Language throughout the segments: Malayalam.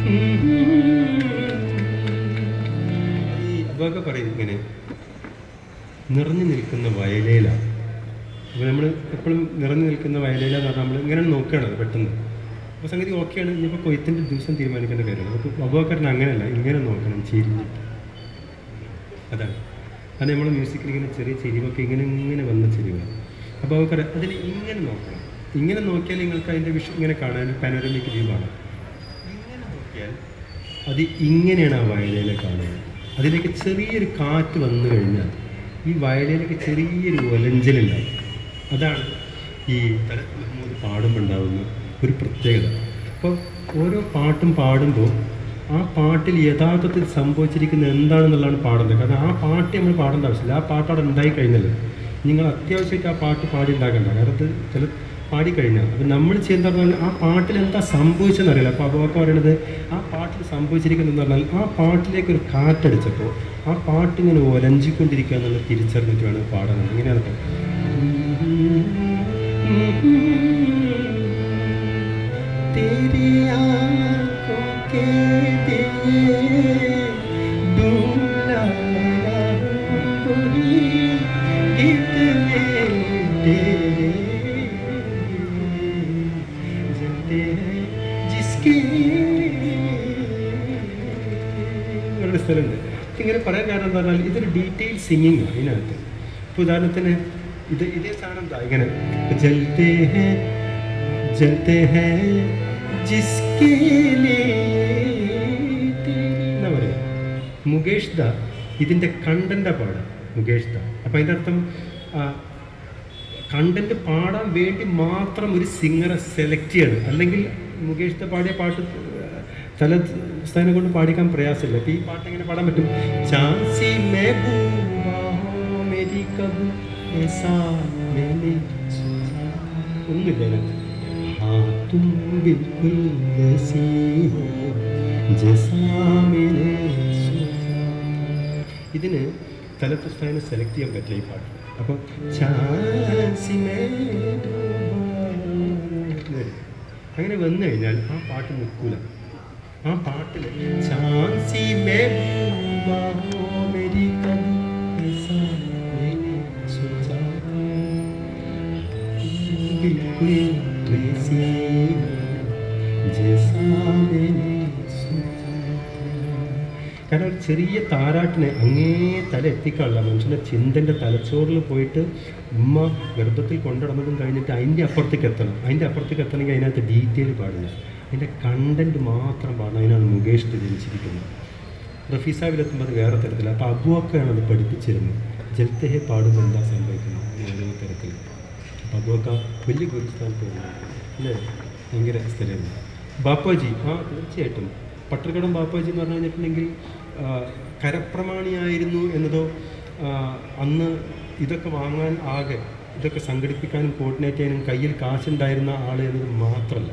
ഈ അതൊക്കെ പറയും ഇങ്ങനെ നിറഞ്ഞു നിൽക്കുന്ന വയലേലാണ് അപ്പോൾ നമ്മൾ എപ്പോഴും നിറഞ്ഞു നിൽക്കുന്ന വയലേല എന്ന് പറഞ്ഞാൽ നമ്മൾ ഇങ്ങനെ നോക്കുകയാണ് പെട്ടെന്ന് അപ്പോൾ സംഗതി ഓക്കെയാണ് ഇനിയിപ്പോൾ കൊയ്ത്തിൻ്റെ ദിവസം തീരുമാനിക്കേണ്ട കാര്യമാണ് അപ്പോൾ അബുബക്കറിന് അങ്ങനെയല്ല ഇങ്ങനെ നോക്കണം ചിരിഞ്ഞിട്ട് അതാണ് അത് നമ്മൾ മ്യൂസിക്കിൽ ഇങ്ങനെ ചെറിയ ചെരിവൊക്കെ ഇങ്ങനെ ഇങ്ങനെ വന്ന ചെരിവാണ് അപ്പോൾ അവർക്ക് അതിൽ ഇങ്ങനെ നോക്കണം ഇങ്ങനെ നോക്കിയാൽ നിങ്ങൾക്ക് അതിൻ്റെ വിഷയം ഇങ്ങനെ കാണാൻ പാനോരമിക് വ്യൂ കാണാം ഇങ്ങനെ നോക്കിയാൽ അത് ഇങ്ങനെയാണ് ആ വയലയിലെ കാണുന്നത് അതിലേക്ക് ചെറിയൊരു കാറ്റ് വന്നു കഴിഞ്ഞാൽ ഈ വയലയിലേക്ക് ചെറിയൊരു ഒലഞ്ചലുണ്ടാവും അതാണ് ഈ തലത്ത് മഹമ്മൂദ് പാടുമ്പോൾ ഉണ്ടാകുന്ന ഒരു പ്രത്യേകത അപ്പോൾ ഓരോ പാട്ടും പാടുമ്പോൾ ആ പാട്ടിൽ യഥാർത്ഥത്തിൽ സംഭവിച്ചിരിക്കുന്ന എന്താണെന്നുള്ളതാണ് പാടേണ്ടത് കാരണം ആ പാട്ട് നമ്മൾ പാടേണ്ട ആവശ്യമില്ല ആ പാട്ട് അവിടെ ഉണ്ടായി കഴിഞ്ഞല്ലോ നിങ്ങൾ അത്യാവശ്യമായിട്ട് ആ പാട്ട് പാടി ഉണ്ടാക്കണ്ട കാരണം അത് ചില പാടിക്കഴിഞ്ഞാൽ അപ്പം നമ്മൾ ചെയ്യുന്ന പറഞ്ഞാൽ ആ പാട്ടിൽ എന്താ സംഭവിച്ചെന്ന് അറിയില്ല അപ്പോൾ അബുബക്കർ പറയണത് ആ പാട്ടിൽ സംഭവിച്ചിരിക്കുന്നതെന്ന് പറഞ്ഞാൽ ആ പാട്ടിലേക്ക് ഒരു കാറ്റടിച്ചപ്പോൾ ആ പാട്ടിങ്ങനെ ഒലഞ്ചിക്കൊണ്ടിരിക്കുക എന്നുള്ള തിരിച്ചറിഞ്ഞിട്ട് വേണം പാടാൻ ഇങ്ങനെയാണ് കേട്ടോ. तेरी आँखों के दिए दूल्हा कोई गीत में तेरे जलते हैं जिसके അവരുടെ സ്ഥലമുണ്ട് ഇങ്ങനെ പറയാൻ കാരണം എന്താ പറഞ്ഞാൽ ഇതൊരു ഡീറ്റെയിൽ സിംഗിങ് ആണ് ഇതിനകത്ത് ഇപ്പോൾ ഉദാഹരണത്തിന് ഇത് ഇതേ സാധനം എന്താ ഇങ്ങനെ ജലത്തെ ഹേ जलते हैं जिसके लिए എന്താ പറയുക മുകേഷ് ദ ഇതിൻ്റെ കണ്ടൻ്റാ പാടുക മുകേഷ് ദ അപ്പം അതിൻ്റെ അർത്ഥം കണ്ടന്റ് പാടാൻ വേണ്ടി മാത്രം ഒരു സിംഗറെ സെലക്ട് ചെയ്യണം അല്ലെങ്കിൽ മുകേഷ് ദ പാടിയ പാട്ട് ചില സ്ഥലം കൊണ്ട് പാടിക്കാൻ പ്രയാസമില്ല അപ്പം ഈ പാട്ട് എങ്ങനെ പാടാൻ പറ്റും ചാൻസി മെഹബൂബ ഹോ മേരി കബ് ऐसा मैंने सोचा ഒന്നുമില്ല അതിനകത്ത് हाँ तुम बिल्कुल वैसी हो जैसा मैंने सोचा ഇതിന് തലപ്പുസ്തകം സെലക്ട് ചെയ്യാൻ പറ്റില്ല ഈ പാട്ട് അപ്പോൾ അങ്ങനെ വന്നു കഴിഞ്ഞാൽ ആ പാട്ട് നിൽക്കൂല ആ പാട്ടിൽ ചാൻസി മേ ഡൂബാ ഹോ മേരി കബ് ऐसा मैंने सोचा बिल्कुल वैसी हो जैसा मैंने सोचा കാരണം ഒരു ചെറിയ താരാട്ടിനെ അങ്ങേ തല എത്തിക്കാനുള്ള മനുഷ്യൻ്റെ ചിന്തൻ്റെ തലച്ചോറിൽ പോയിട്ട് ഉമ്മ ഗർഭത്തിൽ കൊണ്ടുനടന്നതും കഴിഞ്ഞിട്ട് അതിൻ്റെ അപ്പുറത്തേക്ക് എത്തണം അതിൻ്റെ അപ്പുറത്തേക്ക് എത്തണമെങ്കിൽ അതിനകത്ത് ഡീറ്റെയിൽ പാടില്ല അതിൻ്റെ കണ്ടൻറ്റ് മാത്രം പാടണം അതിനാണ് മുകേഷ് ജനിച്ചിരിക്കുന്നത് റഫീസാബിലെത്തുമ്പോൾ അത് വേറെ തരത്തില്ല അപ്പോൾ അബുവൊക്കെയാണ് അത് പഠിപ്പിച്ചിരുന്നത് ജലത്തേഹെ പാടുമ്പോൾ എന്താ സംഭവിക്കുന്നത് ഓരോ തരത്തിൽ അപ്പോൾ അബുവക്ക വലിയ ഗുരുസ്ഥാനത്ത് വരുന്നത് അല്ലേ ഭയങ്കര സ്ഥലമാണ് ബാപ്പാജി ആ തീർച്ചയായിട്ടും പട്ടർക്കടം ബാപ്പാജി എന്ന് പറഞ്ഞു കഴിഞ്ഞിട്ടുണ്ടെങ്കിൽ ആ, കരപ്രമാണിയായിരുന്നു എന്നതോ ആ, അന്ന് ഇതൊക്കെ വാങ്ങാൻ ആകെ ഇതൊക്കെ സംഘടിപ്പിക്കാനും കോർഡിനേറ്റ് ചെയ്യാനും കയ്യിൽ കാശുണ്ടായിരുന്ന ആൾ എന്നത് മാത്രമല്ല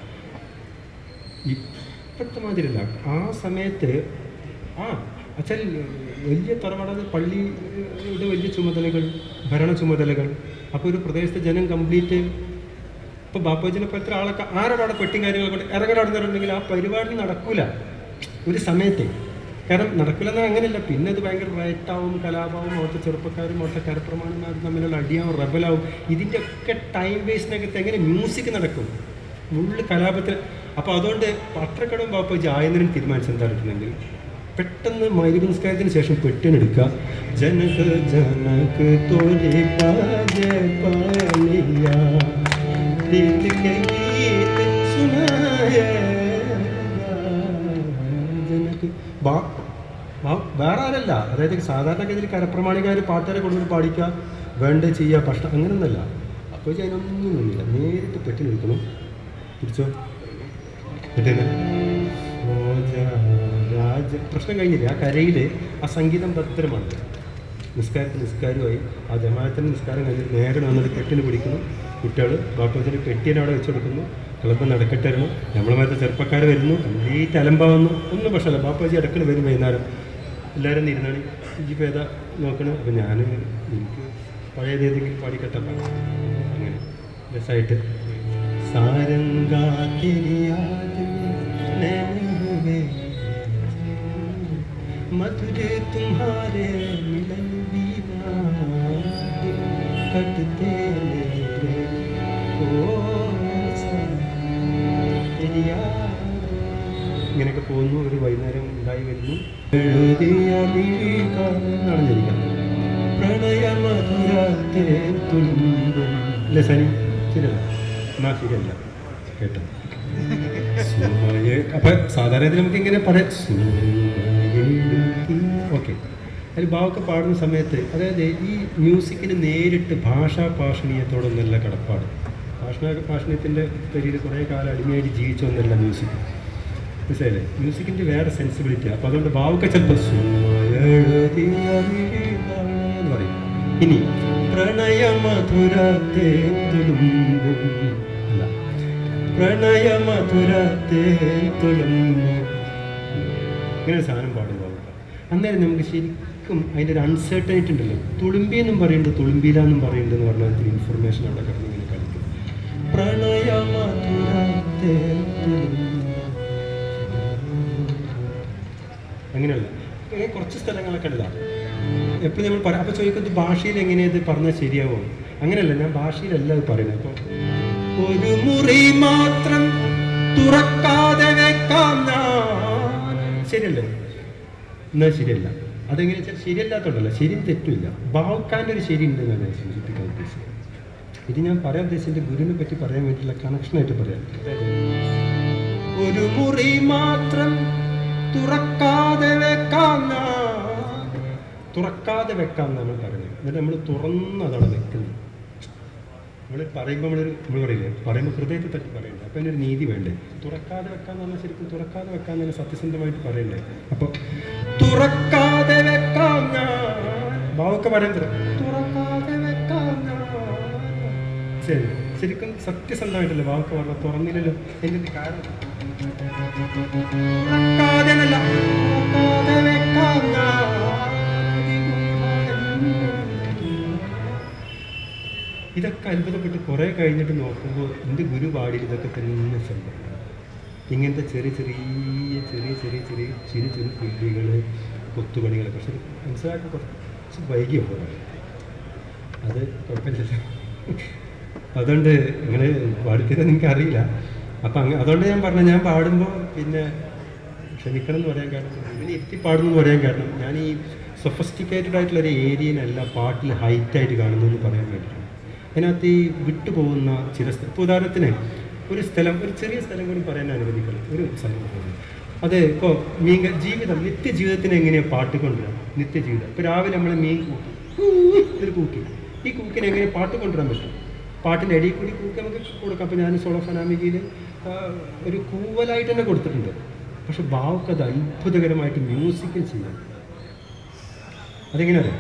ഇപ്പോഴത്തെ മാതിരിയല്ല ആ സമയത്ത് ആ അച്ഛൻ വലിയ തറവാടത് പള്ളിയുടെ വലിയ ചുമതലകൾ ഭരണ ചുമതലകൾ അപ്പോൾ ഒരു പ്രദേശത്തെ ജനം കംപ്ലീറ്റ് ഇപ്പോൾ ബാപ്പുജിനെ പോലത്തെ ആളൊക്കെ ആരോടെ അവിടെ പെട്ടിയും കാര്യങ്ങളൊക്കെ കൊണ്ട് ഇറങ്ങി നടന്നിട്ടുണ്ടെങ്കിൽ ആ പരിപാടി നടക്കൂല ഒരു സമയത്തെ കാരണം നടക്കില്ലെന്ന് അങ്ങനെയല്ല പിന്നെ അത് ഭയങ്കര റൈറ്റാവും കലാപാവും അവിടുത്തെ ചെറുപ്പക്കാരും അവിടുത്തെ കരപ്രമാണന്മാരും തമ്മിലുള്ള അടിയാവും റബലാവും ഇതിൻ്റെ ഒക്കെ ടൈം വേസ്റ്റിനകത്ത് എങ്ങനെ മ്യൂസിക് നടക്കും മുള്ളു കലാപത്തിൽ അപ്പോൾ അതുകൊണ്ട് പത്രക്കടവും ബാപ്പുജി ആയെന്നതിനും തീരുമാനിച്ചത് എന്താണെന്നുണ്ടെങ്കിൽ പെട്ടെന്ന് മൈലിക നിസ്കാരത്തിന് ശേഷം പെട്ടിനെടുക്കുക ജനക ജനക തോരെ പാജ പാലിയ ദിൽ കെ ഗീത് സുനായ ജനക ബാ ആ, വേറെ ആരല്ല അതായത് സാധാരണഗതിയിൽ കരപ്രമാണികാർ പാട്ടുകാരെ കൊണ്ടുവന്ന് പാടിക്കുക വേണ്ട ചെയ്യുക പക്ഷെ അങ്ങനെയൊന്നല്ല അപ്പോൾ അതിനൊന്നും നിന്നില്ല നേരിട്ട് പെട്ടി നിൽക്കണം തിരിച്ചോ എന്നിട്ട് രാജ പ്രശ്നം കഴിഞ്ഞില്ലേ ആ കരയിൽ ആ സംഗീതം ഭദ്രമാണ് നിസ്കാരത്തിന് നിസ്കാരമായി ആ ജമാഅത്തിൻ്റെ നിസ്കാരം കഴിഞ്ഞ് നേരെ വന്നിട്ട് കെട്ടിന് പിടിക്കുന്നു കുട്ടികൾ ബാപ്പത്തിന് പെട്ടിനെ അവിടെ വെച്ച് കൊടുക്കുന്നു കിളപ്പം നടക്കട്ടെ വരുന്നു നമ്മളെ മറ്റേ ചെറുപ്പക്കാർ വരുന്നു കംപ്ലീറ്റ് അലമ്പാവുന്നു ഒന്നും പ്രശ്നമല്ല ബാപ്പാജി ഇടയ്ക്കിൽ വരും വൈകുന്നേരം എല്ലാവരും ഇരുന്നാണ് ഈ പേത നോക്കണം അപ്പം ഞാൻ എനിക്ക് പഴയത് ഏതെങ്കിലും പാടിക്കട്ടെ അങ്ങനെ രസമായിട്ട് സാരംഗാ तेरी याद में नैन वे मधुर तुम्हारे मिलन बिना दिन कटते मेरे ओ ശരിയാ. ഇങ്ങനെയൊക്കെ പോകുന്നു ഒരു വൈകുന്നേരം ഉണ്ടായി വരുന്നു എഴുതിയ എന്നാണ് ജനിക്കാം പ്രണയമധുരത്തെ തുളുമ്പും അല്ലേ സനി ശരിയല്ല എന്നാ ശരിയല്ല കേട്ടോ സുമയ അപ്പൊ സാധാരണ ഇതിൽ നമുക്ക് ഇങ്ങനെ പറയാം ഓക്കെ അതിൽ ഭാവമൊക്കെ പാടുന്ന സമയത്ത് അതായത് ഈ മ്യൂസിക്കിന് നേരിട്ട് ഭാഷാ ഭാഷണീയത്തോടൊന്നല്ല കടപ്പാട് ഭാഷണ ഭാഷണീയത്തിൻ്റെ പേരിൽ കുറേ കാലം അടിമയായിട്ട് ജീവിച്ചൊന്നല്ല മ്യൂസിക് മനസ്സിലായില്ലേ മ്യൂസിക്കിൻ്റെ വേറെ സെൻസിബിലിറ്റി അപ്പോൾ അതുകൊണ്ട് ഭാവമൊക്കെ ചിലപ്പോൾ എന്ന് പറയും ഇനി പ്രണയമധുരത്തെ തുളുമ്പും അല്ല പ്രണയമധുരത്തെ തുളുമ്പും ഇങ്ങനെ ഒരു സാധനം പാടും ഭാവമൊക്കെ അന്നേരം നമുക്ക് ശരിക്കും അതിൻ്റെ ഒരു അൺസർട്ടനിറ്റി ഉണ്ടല്ലോ തുളുമ്പി എന്നും പറയുന്നുണ്ട് തുളുമ്പിയില്ല എന്നും പറയുന്നുണ്ട് എന്ന് പറഞ്ഞാൽ ഒത്തിരി ഇൻഫർമേഷൻ അവിടെ കിടന്ന് ഇങ്ങനെ കളിക്കും പ്രണയമധുരത്തെ തുളുമ്പും അങ്ങനെയല്ല ഇങ്ങനെ കുറച്ച് സ്ഥലങ്ങളൊക്കെ ഉള്ള എപ്പോഴും നമ്മൾ പറയാം അപ്പോൾ ചോദിക്കുന്നത് ഭാഷയിൽ എങ്ങനെയാ ഇത് പറഞ്ഞാൽ ശരിയാവോ അങ്ങനെയല്ല ഞാൻ ഭാഷയിലല്ല അത് പറയുന്നത് അപ്പോൾ ഒരു മുറി മാത്രം തുറക്കാതെ വെക്കാം ഞാൻ ശരിയല്ലേ എന്നാൽ ശരിയല്ല അതെങ്ങനെ വെച്ചാൽ ശരിയല്ലാത്തോണ്ടല്ല ശരിയും തെറ്റുമില്ല ബാവുക്കാൻ്റെ ഒരു ശരി ഉണ്ട് എന്നാണ് ഞാൻ സൂചിപ്പിക്കാൻ ഉദ്ദേശിച്ചത് ഇത് ഞാൻ പറയാൻ ഉദ്ദേശിച്ചത് ഗുരുവിനെ പറ്റി പറയാൻ വേണ്ടിയിട്ടുള്ള കണക്ഷനായിട്ട് പറയാം അതായത് ഒരു മുറി മാത്രം തുറക്കാതെ വെക്കാം ഞാൻ. തുറക്കാതെ വെക്കാം നമ്മൾ പറയുന്നത് എന്നിട്ട് നമ്മൾ തുറന്നതാണ് വെക്കുന്നത് നമ്മൾ പറയുമ്പോൾ നമ്മളൊരു നമ്മൾ പറയില്ലേ പറയുമ്പോൾ ഹൃദയത്തെ തട്ടി പറയണ്ടേ അപ്പം അതിനൊരു നീതി വേണ്ടേ തുറക്കാതെ വെക്കാന്ന് പറഞ്ഞാൽ ശരിക്കും തുറക്കാതെ വെക്കാൻ തന്നെ സത്യസന്ധമായിട്ട് പറയണ്ടേ അപ്പോൾ തുറക്കാതെ വെക്കാം ഞാൻ ഭാവൊക്കെ പറയുന്നത് തുറക്കാതെ വെക്കാം ഞാൻ ശരി ശരിക്കും സത്യസന്ധമായിട്ടല്ലേ വാക്ക് പറഞ്ഞ തുറന്നില്ലല്ലോ എൻ്റെ കാരണം തുറക്കാതെന്നല്ല, തുറക്കാതെ വെക്കാം ഞാൻ. ഇതൊക്കെ അത്ഭുതപ്പെട്ട് കുറേ കഴിഞ്ഞിട്ട് നോക്കുമ്പോൾ എൻ്റെ ഗുരു പാടിയിൽ ഇതൊക്കെ തന്നെ സംഭവം ഇങ്ങനത്തെ ചെറിയ ചെറിയ ചെറിയ ചെറിയ ചെറിയ ചെറിയ ചെറിയ പുല്ലികൾ കൊത്തുപണികൾ പക്ഷെ മനസ്സിലാക്കാൻ കുറച്ച് വൈകിയോ പറയാം അത് കുഴപ്പമില്ലല്ലോ അതുകൊണ്ട് നിങ്ങൾ പാടിത്തരാൻ നിങ്ങൾക്ക് അറിയില്ല അപ്പം അങ്ങ് അതുകൊണ്ട് ഞാൻ പറഞ്ഞു ഞാൻ പാടുമ്പോൾ പിന്നെ ക്ഷമിക്കണം എന്ന് പറയാൻ കാരണം ഇങ്ങനെ ഇരുത്തി പാടുന്നു എന്ന് പറയാൻ കാരണം ഞാൻ ഈ സൊഫസ്റ്റിക്കേറ്റഡ് ആയിട്ടുള്ള ഒരു ഏരിയനല്ല പാട്ടിൽ ഹൈറ്റായിട്ട് കാണുന്നു എന്ന് പറയാൻ വേണ്ടിയിട്ടാണ് അതിനകത്ത് ഈ വിട്ടുപോകുന്ന ചില സ്ഥലം ഇപ്പോൾ ഉദാഹരണത്തിന് ഒരു സ്ഥലം ഒരു ചെറിയ സ്ഥലം കൂടി പറയാൻ അനുവദിക്കണം ഒരു സംഭവം അത് ഇപ്പോൾ മീൻ ക- ജീവിതം നിത്യജീവിതത്തിന് എങ്ങനെയാണ് പാട്ട് കൊണ്ടുവരാം നിത്യജീവിതം ഇപ്പോൾ രാവിലെ നമ്മൾ മീൻ കൂക്കി ഒരു കൂക്കി ഈ കൂക്കിനെ എങ്ങനെ പാട്ട് കൊണ്ടുവരാൻ പറ്റും പാട്ടിൻ്റെ ഇടയിൽ കൂടി കൂക്കി നമുക്ക് കൊടുക്കാം അപ്പോൾ ഞാൻ സോളോ ഫനാമികയിൽ ഒരു കൂവലായിട്ട് തന്നെ കൊടുത്തിട്ടുണ്ട് പക്ഷെ ഭാവക്ക് അത് അത്ഭുതകരമായിട്ട് മ്യൂസിക്കും ചെയ്യാം അതെങ്ങനെ അറിയാം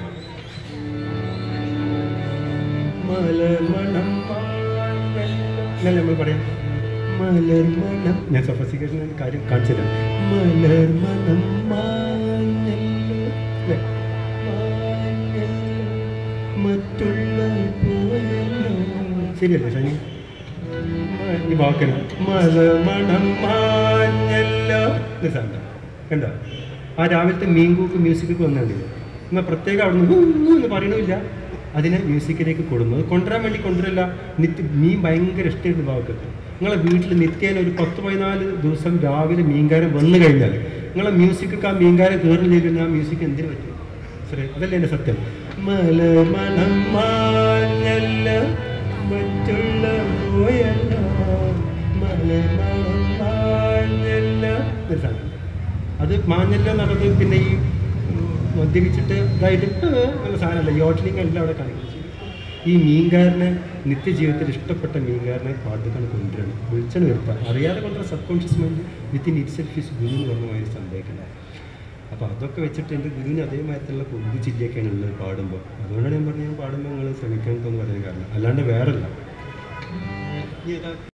മലർമണം എന്നല്ല നമ്മൾ പറയാം മലർമണം ഞാൻ സഫസിക്കേഷൻ കാര്യം കാണിച്ചു തരാം മലർമണം മാഞ്ഞല്ലോ അല്ലേ? മാഞ്ഞല്ലോ, മറ്റുള്ള പോയല്ലോ ശരിയല്ലേ ഷനി ഈ വാക്കിന് മലമണം മാഞ്ഞല്ലോ ഇത് സാധനം കണ്ടോ ആ രാവിലത്തെ മീൻകൂക്ക് മ്യൂസിക്കൊക്കെ വന്നിട്ടില്ല എന്നാൽ പ്രത്യേകം അവിടെ നിന്ന് എന്ന് പറയണില്ല അതിനെ മ്യൂസിക്കിലേക്ക് കൊടുന്നു അത് കൊണ്ടുവരാൻ വേണ്ടി കൊണ്ടുവരില്ല നിത്യ മീൻ ഭയങ്കര ഇഷ്ടമായിട്ട് ഭാഗത്തൊക്കെ നിങ്ങളെ വീട്ടിൽ നിത്യേന ഒരു പത്ത് പതിനാല് ദിവസം രാവിലെ മീൻകാരൻ വന്നു കഴിഞ്ഞാൽ നിങ്ങളെ മ്യൂസിക്കൊക്കെ ആ മീൻകാരൻ കയറി ചെയ്ത് ആ മ്യൂസിക് എന്തിനു പറ്റും ശരി അതല്ലേ എൻ്റെ സത്യം മലമണം മാഞ്ഞല്ല മറ്റുള്ള പോയല്ല മലമണം മാഞ്ഞല്ല ഒരു സാധനം. അത് മാഞ്ഞല്ല എന്നുള്ളത് പിന്നെ ഈ ഉം, മദ്യപിച്ചിട്ട് ഇതായിട്ട് നല്ല സാധനമല്ല യോട്ട്ലിംഗ് എല്ലാം അവിടെ കാണിക്കും ഈ മീൻകാരനെ നിത്യജീവിതത്തിൽ ഇഷ്ടപ്പെട്ട മീൻകാരനെ പാട്ടുകൾ കൊണ്ടുവരണം വിളിച്ചാണ് നിർത്താം അറിയാതെ കൊണ്ടുവരുന്ന subconscious mind within itself is guru എന്ന് പറഞ്ഞ മാതിരി സംഭവിക്കുന്നത് അപ്പോൾ അതൊക്കെ വെച്ചിട്ട് എൻ്റെ ഗുരുവിന് അതേമാതിരത്തുള്ള കൊമ്പ് ചില്ലയൊക്കെയാണ് ഉള്ളത് പാടുമ്പോൾ അതുകൊണ്ടാണ് ഞാൻ പറഞ്ഞത് ഞാൻ പാടുമ്പോൾ നിങ്ങൾ ശ്രമിക്കണം എന്ന് പറയാൻ കാരണം അല്ലാണ്ട് വേറല്ല ഇനി ഏതാ